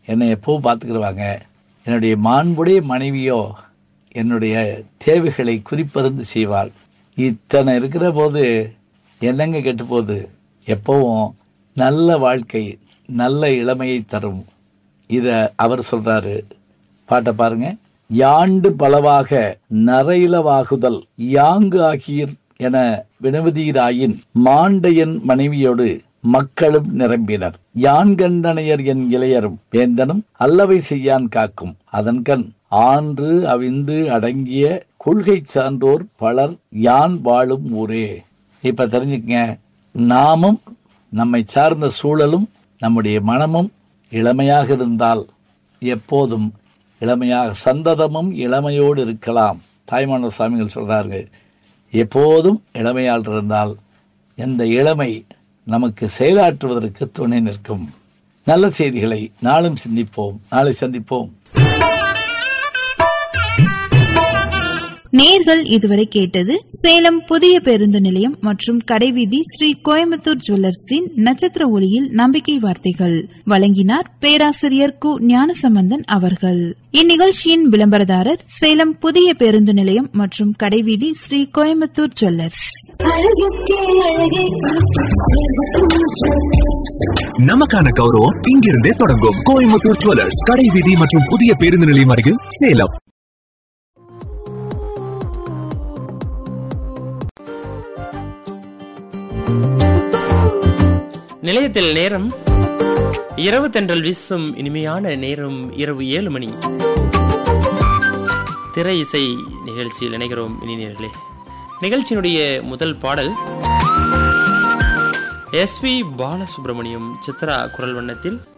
என்னை எப்பவும் பார்த்துக்கிடுவாங்க என்னுடைய மாண்புடைய மனைவியோ என்னுடைய தேவைகளை குறிப்பறிந்து செய்வாள் இத்தனை இருக்கிற போது என்னங்க கெட்டு போகுது எப்பவும் நல்ல வாழ்க்கை நல்ல இளமையை தரும் இதை அவர் சொல்றாரு பாட்டை பாருங்க யாண்டு பலவாக நரையிலவாகுதல் யாங்கு ஆகீர் என வினவதீராயின் மாண்டையன் மனைவியோடு மக்களும் நிரம்பினர் யான் கண்டனையர் என் இளையரும் வேந்தனும் அல்லவை செய்யான் காக்கும் அதன்கண் ஆன்று அவிந்து அடங்கிய கொள்கை சான்றோர் பலர் யான் வாழும் ஊரே இப்ப தெரிஞ்சுக்கங்க நாமும் நம்மை சார்ந்த சூழலும் நம்முடைய மனமும் இளமையாக இருந்தால் எப்போதும் இளமையாக சந்ததமும் இளமையோடு இருக்கலாம் தாய்மான சுவாமிகள் சொல்றாரு எப்போதும் இளமையால் இருந்தால் இந்த இளமை நமக்கு செயலாற்றுவதற்கு துணை நிற்கும் நல்ல செய்திகளை நாளும் சிந்திப்போம் நாளை சந்திப்போம் நேர்கள் இதுவரை கேட்டது சேலம் புதிய பேருந்து நிலையம் மற்றும் கடைவீதி ஸ்ரீ கோயம்புத்தூர் ஜுவல்லர்ஸின் நட்சத்திர ஒளியில் நம்பிக்கை வார்த்தைகள் வழங்கினார் பேராசிரியர் கு ஞானசம்பந்தன் அவர்கள் இந்நிகழ்ச்சியின் விளம்பரதாரர் சேலம் புதிய பேருந்து நிலையம் மற்றும் கடைவீதி ஸ்ரீ கோயம்புத்தூர் ஜுவல்லர்ஸ் நமக்கான கௌரவம் இங்கிருந்தே தொடங்கும் கோயம்புத்தூர் ஜுவல்லர்ஸ் கடை வீதி மற்றும் புதிய பேருந்து நிலையம் அருகில் சேலம் நிலையத்தில் நேரம் இரவு தென்றல் வீசும் இனிமையான நேரம் இரவு ஏழு மணி திரை இசை நிகழ்ச்சியில் இணைகிறோம் இனிநேர்களே நிகழ்ச்சியினுடைய முதல் பாடல் எஸ்பி பாலசுப்ரமணியம் சித்ரா குரல் வண்ணத்தில்